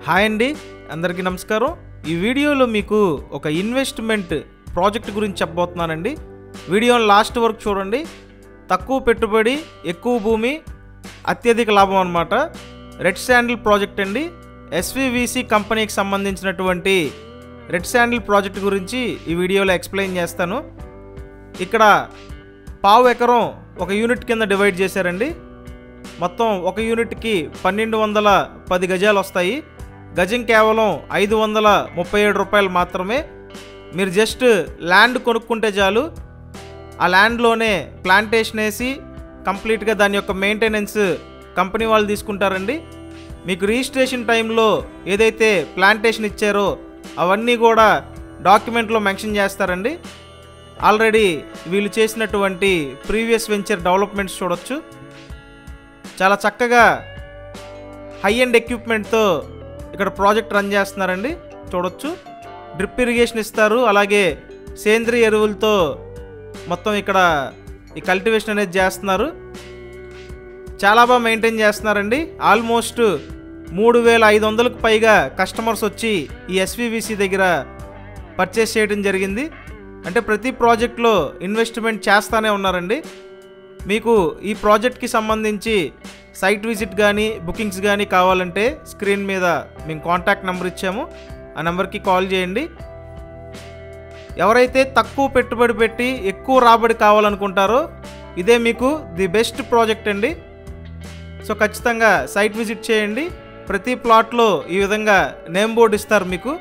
hi అండి అందరికీ నమస్కారం ఈ వీడియోలో మీకు ఒక ఇన్వెస్ట్మెంట్ ప్రాజెక్ట్ గురించి చెప్పబోతున్నానండి వీడియోని లాస్ట్ వరకు చూడండి తక్కువ పెట్టుబడి ఎక్కువ భూమి అత్యధిక లాభం అనమాట రెడ్ శాండిల్ ప్రాజెక్ట్ అండి ఎస్వివిసి కంపెనీకి సంబంధించినటువంటి రెడ్ శాండిల్ ప్రాజెక్ట్ గురించి ఈ వీడియోలో ఎక్స్ప్లెయిన్ చేస్తాను ఇక్కడ పావు ఎకరం ఒక యూనిట్ కింద డివైడ్ చేశారండి మొత్తం ఒక యూనిట్కి పన్నెండు వందల పది గజాలు వస్తాయి గజం కేవలం ఐదు వందల ముప్పై ఏడు రూపాయలు మాత్రమే మీరు జస్ట్ ల్యాండ్ కొనుక్కుంటే చాలు ఆ ల్యాండ్లోనే ప్లాంటేషన్ వేసి కంప్లీట్గా దాని యొక్క మెయింటెనెన్స్ కంపెనీ వాళ్ళు తీసుకుంటారండి మీకు రిజిస్ట్రేషన్ టైంలో ఏదైతే ప్లాంటేషన్ ఇచ్చారో అవన్నీ కూడా డాక్యుమెంట్లో మెన్షన్ చేస్తారండి ఆల్రెడీ వీళ్ళు చేసినటువంటి ప్రీవియస్ వెంచర్ డెవలప్మెంట్స్ చూడొచ్చు చాలా చక్కగా హై అండ్ ఎక్విప్మెంట్తో ఇక్కడ ప్రాజెక్ట్ రన్ చేస్తున్నారండి చూడొచ్చు డ్రిప్ ఇరిగేషన్ ఇస్తారు అలాగే సేంద్రియ ఎరువులతో మొత్తం ఇక్కడ ఈ కల్టివేషన్ అనేది చేస్తున్నారు చాలా బాగా మెయింటైన్ చేస్తున్నారండి ఆల్మోస్ట్ మూడు వేల ఐదు వందలకు పైగా కస్టమర్స్ వచ్చి ఈ ఎస్వివిసి దగ్గర పర్చేస్ చేయడం జరిగింది అంటే ప్రతి ప్రాజెక్ట్లో ఇన్వెస్ట్మెంట్ చేస్తానే ఉన్నారండి మీకు ఈ ప్రాజెక్ట్కి సంబంధించి సైట్ విజిట్ కానీ బుకింగ్స్ కానీ కావాలంటే స్క్రీన్ మీద మేము కాంటాక్ట్ నెంబర్ ఇచ్చాము ఆ నెంబర్కి కాల్ చేయండి ఎవరైతే తక్కువ పెట్టుబడి పెట్టి ఎక్కువ రాబడి కావాలనుకుంటారో ఇదే మీకు ది బెస్ట్ ప్రాజెక్ట్ అండి సో ఖచ్చితంగా సైట్ విజిట్ చేయండి ప్రతి ప్లాట్లో ఈ విధంగా నేమ్ బోర్డు ఇస్తారు మీకు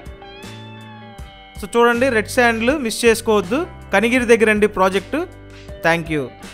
సో చూడండి రెడ్ శాండ్లు మిస్ చేసుకోవద్దు కనిగిరి దగ్గరండి ప్రాజెక్టు థ్యాంక్ యూ